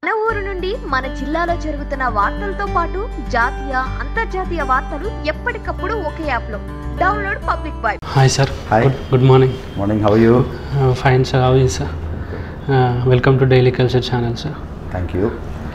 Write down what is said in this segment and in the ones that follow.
మన ఊరు నుండి మన జిల్లాలో జరుగుతున్న వార్తలతో పాటు జాతీయ అంతర్జాతీయ వార్తలు ఎప్పటికప్పుడు ఒకే యాప్ లో download public bye hi sir Hi. Good good morning morning how you fine sir how is sir welcome to daily culture channel sir thank you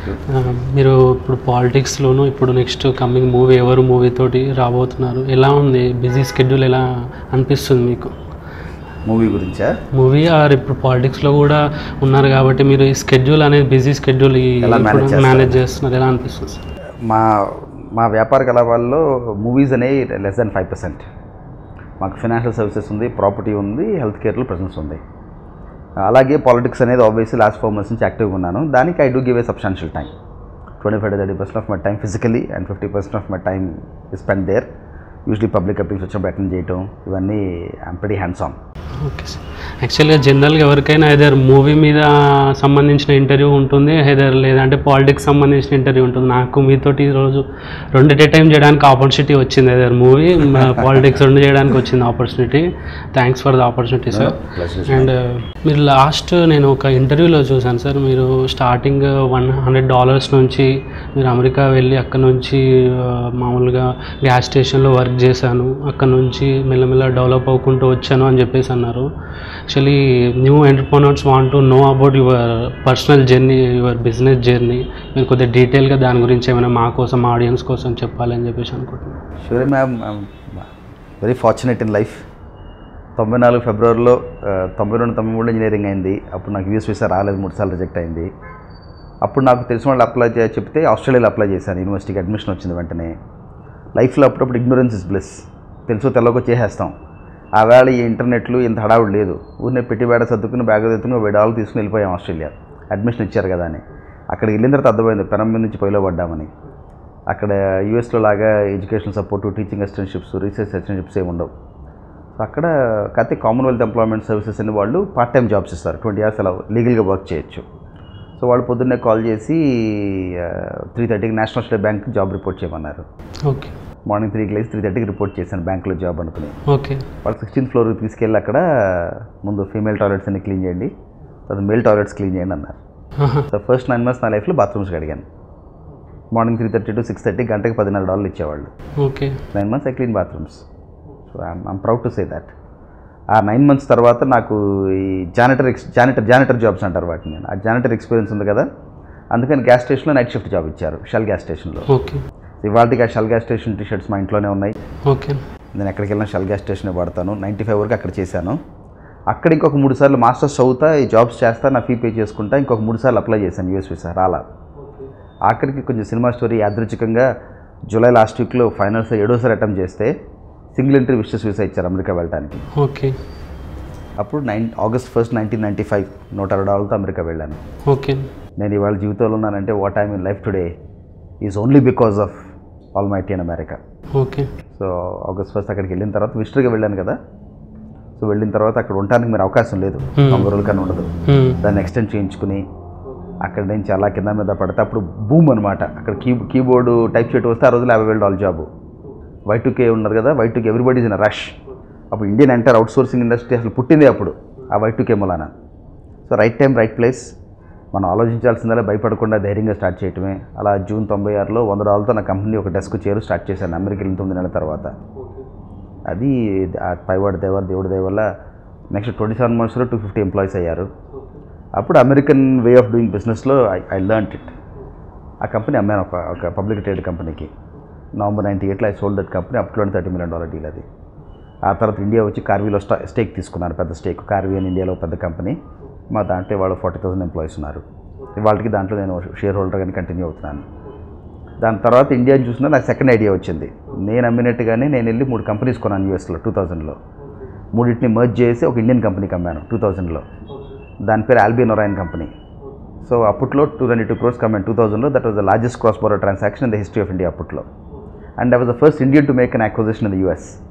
మీరు ఇప్పుడు పాలిటిక్స్లోను ఇప్పుడు నెక్స్ట్ కమింగ్ మూవీ ఎవరు మూవీ తోటి రాబోతున్నారు ఎలా ఉంది బిజీ స్కెడ్యూల్ ఎలా అనిపిస్తుంది మీకు మూవీ గురించా మూవీ ఆర్ ఇప్పుడు పాలిటిక్స్లో కూడా ఉన్నారు కాబట్టి మీరు ఈ స్కెడ్యూల్ అనేది బిజీ స్కెడ్యూల్ ఎలా manage చేస్తారు? మేనేజ్ చేస్తున్నారు ఎలా అనిపిస్తుంది సార్ మా మా వ్యాపార కలాపాల్లో మూవీస్ అనేవి లెస్ దాన్ ఫైవ్ పర్సెంట్ మాకు ఫైనాన్షియల్ సర్వీసెస్ ఉంది ప్రాపర్టీ ఉంది హెల్త్ కేర్లో ప్రజెన్స్ ఉంది అలాగే పాలిటిక్స్ అనేది ఆబ్వియస్లీ లాస్ట్ ఫోర్ మంత్స్ నుంచి యాక్టివ్గా ఉన్నాను దానికి I do give a substantial time twenty five thirty percent of my time physically and fifty percent of my time spend there usually public appeals వచ్చినప్పుడు attend చేయటం ఇవన్నీ I'm pretty hands on okay sir యాక్చువల్గా జనరల్గా ఎవరికైనా either movie మీద సంబంధించిన interview ఉంటుంది either లేదంటే పాలిటిక్స్ సంబంధించిన ఇంటర్వ్యూ ఉంటుంది నాకు మీతోటి ఈరోజు రెండు డే టైం చేయడానికి ఆపర్చునిటీ వచ్చింది ఏదర్ మూవీ పాలిటిక్స్ రెండు చేయడానికి వచ్చింది opportunity thanks for the opportunity sir and మీరు లాస్ట్ నేను ఒక ఇంటర్వ్యూలో చూశాను సార్ మీరు స్టార్టింగ్ వన్ హండ్రెడ్ డాలర్స్ నుంచి మీరు అమెరికా వెళ్ళి అక్కడ నుంచి ఆ, మామూలుగా గ్యాస్ స్టేషన్లో వర్క్ చేశాను అక్కడ నుంచి మెల్లమెల్ల డెవలప్ అవ్వుకుంటూ వచ్చాను అని చెప్పేసి అన్నారు actually new entrepreneurs want to know about your personal journey your business journey మీరు కొద్దిగా డీటెయిల్గా దాని గురించి ఏమైనా మా కోసం మా ఆడియన్స్ కోసం చెప్పాలని చెప్పేసి అనుకుంటున్నాను sure ma'am very fortunate in life తొంభై నాలుగు ఫిబ్రవరిలో ఆ, తొంభై రెండు తొంభై మూడు ఇంజనీరింగ్ అయింది అప్పుడు నాకు యూఎస్ వీసా రాలేదు మూడు సార్లు రిజెక్ట్ అయింది అప్పుడు నాకు తెలిసిన వాళ్ళు అప్లై చే చెప్తే ఆస్ట్రేలియాలో అప్లై చేశాను యూనివర్సిటీకి అడ్మిషన్ వచ్చింది వెంటనే లైఫ్లో అప్పుడప్పుడు ఇగ్నోరెన్స్ ఇస్ బ్లెస్ తెలుసో తెల్లకో చేసేస్తాం ఆ వేళ ఈ ఇంటర్నెట్లు ఇంత హడావుడు లేదు ఊరినే పెట్టి బేడ సర్దుకుని బ్యాగ్ తెత్తుకుని వెయ్యి డాలర్లు తీసుకుని వెళ్ళిపోయాం ఆస్ట్రేలియా అడ్మిషన్ ఇచ్చారు కదా అని అక్కడికి వెళ్ళిన తర్వాత అర్థమైంది పెనం మీద నుంచి పొయ్యిలో పడ్డామని అక్కడ యూఎస్లో లాగా ఎడ్యుకేషన్ సపోర్టు టీచింగ్ అసిస్టెంట్షిప్స్ రీసెర్చ్ అసిస్టెంట్షిప్స్ ఏమి ఉండవు సో అక్కడ కాకపోతే కామన్వెల్త్ ఎంప్లాయ్మెంట్ సర్వీసెస్ అని వాళ్ళు పార్ట్ టైం జాబ్స్ ఇస్తారు ట్వంటీ అవర్స్ అలా లీగల్గా వర్క్ చేయొచ్చు సో వాళ్ళు పొద్దున్నే కాల్ చేసి త్రీ థర్టీకి national state bank job report చేయమన్నారు ఓకే మార్నింగ్ త్రీకి లేసి త్రీ థర్టీకి రిపోర్ట్ చేశాను బ్యాంక్లో జాబ్ అనుకుని ఓకే వాళ్ళు సిక్స్టీన్త్ ఫ్లోర్కి తీసుకెళ్ళి అక్కడ ముందు ఫీమేల్ టాయిలెట్స్ అన్ని క్లీన్ చేయండి తర్వాత మేల్ టాయిలెట్స్ క్లీన్ చేయండి అన్నారు సో ఫస్ట్ నైన్ మంత్స్ నా లైఫ్లో బాత్రూమ్స్కి అడిగాను morning three thirty to six thirty గంటకి పదిన్నర డాలర్లు ఇచ్చేవాళ్ళు okay nine months I clean bathrooms so I'm proud to say that ఆ నైన్ మంత్స్ తర్వాత నాకు ఈ janitor ex janitor janitor jobs అంటారు వాటిని ఆ జానిటర్ ఎక్స్పీరియన్స్ ఉంది కదా అందుకని గ్యాస్ స్టేషన్లో నైట్ షిఫ్ట్ జాబ్ ఇచ్చారు షెల్ గ్యాస్ స్టేషన్లో ఓకే ఇవాళకి ఆ Shell gas station T shirts మా ఇంట్లోనే ఉన్నాయి ఓకే నేను ఎక్కడికి వెళ్ళినా షెల్ గ్యాస్ స్టేషన్ వాడతాను నైంటీ ఫైవ్ వరకు అక్కడ చేశాను అక్కడ ఇంకొక మూడు సార్లు మాస్టర్స్ చదువుతా ఈ జాబ్స్ చేస్తా నా ఫీ పే చేసుకుంటా ఇంకొక మూడు సార్లు అప్లై చేశాను యూఎస్ వీసా రాలా ఆఖరికి కొంచెం సినిమా స్టోరీ యాదృచ్ఛికంగా జూలై లాస్ట్ వీక్లో ఫైనల్స్ ఏడోసారి అటెంప్ట్ చేస్తే సింగిల్ ఎంట్రీ విషెస్ వీసా ఇచ్చారు అమెరికా వెళ్ళడానికి ఓకే అప్పుడు nine August first nineteen ninety five నూట అరవై డాలర్తో అమెరికా వెళ్ళాను ఓకే నేను ఇవాళ జీవితంలో ఉన్నానంటే what I'm in life today is only because of almighty in America okay so August first అక్కడికి వెళ్ళిన తర్వాత విజిటర్గా వెళ్ళాను కదా సో వెళ్ళిన తర్వాత అక్కడ ఉండడానికి మీరు అవకాశం లేదు Hmm. తొంభై రోజుల కన్నా ఉండదు Hmm. దాన్ని ఎక్స్టెండ్ చేయించుకుని అక్కడ నుంచి అలా కింద మీద పడితే అప్పుడు బూమ్ అనమాట అక్కడ కీ కీబోర్డు టైప్ చేయడం వస్తే ఆ రోజులు యాభై వేల డాలర్ జాబు వై కే ఉన్నది కదా Y K everybody in rush అప్పుడు Indian enter outsourcing industry అసలు పుట్టిందే అప్పుడు ఆ వై కే మూలాన so right time right place మనం ఆలోచించాల్సిందలా భయపడకుండా ధైర్యంగా స్టార్ట్ చేయటమే అలా జూన్ తొంభై ఆరులో వంద డాలర్తో నా కంపెనీ ఒక డెస్క్ చేరు స్టార్ట్ చేశాను అమెరికా వెళ్ళిన తొమ్మిది నెలల తర్వాత అది ఆ పైవాడి దేవర దేవుడి దయ వల్ల నెక్స్ట్ ట్వంటీ సెవెన్ మంత్స్లో టూ ఫిఫ్టీ ఎంప్లాయీస్ అయ్యారు అప్పుడు అమెరికన్ వే ఆఫ్ డూయింగ్ బిజినెస్లో ఐ ఐ లర్న్ ఇట్ ఆ కంపెనీ అమ్మాను ఒక ఒక పబ్లిక్ ట్రేడ్ కంపెనీకి నవంబర్ నైంటీ ఎయిట్లో I sold that company up to thirty million dollar deal అది ఆ తర్వాత ఇండియా వచ్చి కార్వీలో స్టా స్టేక్ తీసుకున్నారు పెద్ద స్టేక్ కార్వీ అని ఇండియాలో పెద్ద కంపెనీ మా దాంట్లో వాళ్ళు ఫార్టీ థౌసండ్ ఎంప్లాయీస్ ఉన్నారు ఇవాళకి దాంట్లో నేను షేర్ హోల్డర్గానే కంటిన్యూ అవుతున్నాను దాని తర్వాత ఇండియాని చూసినా నాకు సెకండ్ ఐడియా వచ్చింది నేను అమ్మినట్టుగానే నేను వెళ్ళి మూడు కంపెనీస్ కొన్నాను యూఎస్లో టూ థౌజండ్లో మూడింటిని మర్జ్ చేసి ఒక ఇండియన్ కంపెనీకి అమ్మాను టూ థౌజండ్లో దాని పేరు ఆల్బియన్ ఒరాయన్ కంపెనీ సో అప్పట్లో టూ ట్వంటీ టూ క్రోర్స్ కమ్మాను టూ థౌజండ్లో that was the largest cross border transaction in the history of India అప్పట్లో and I was the first Indian to make an acquisition in the US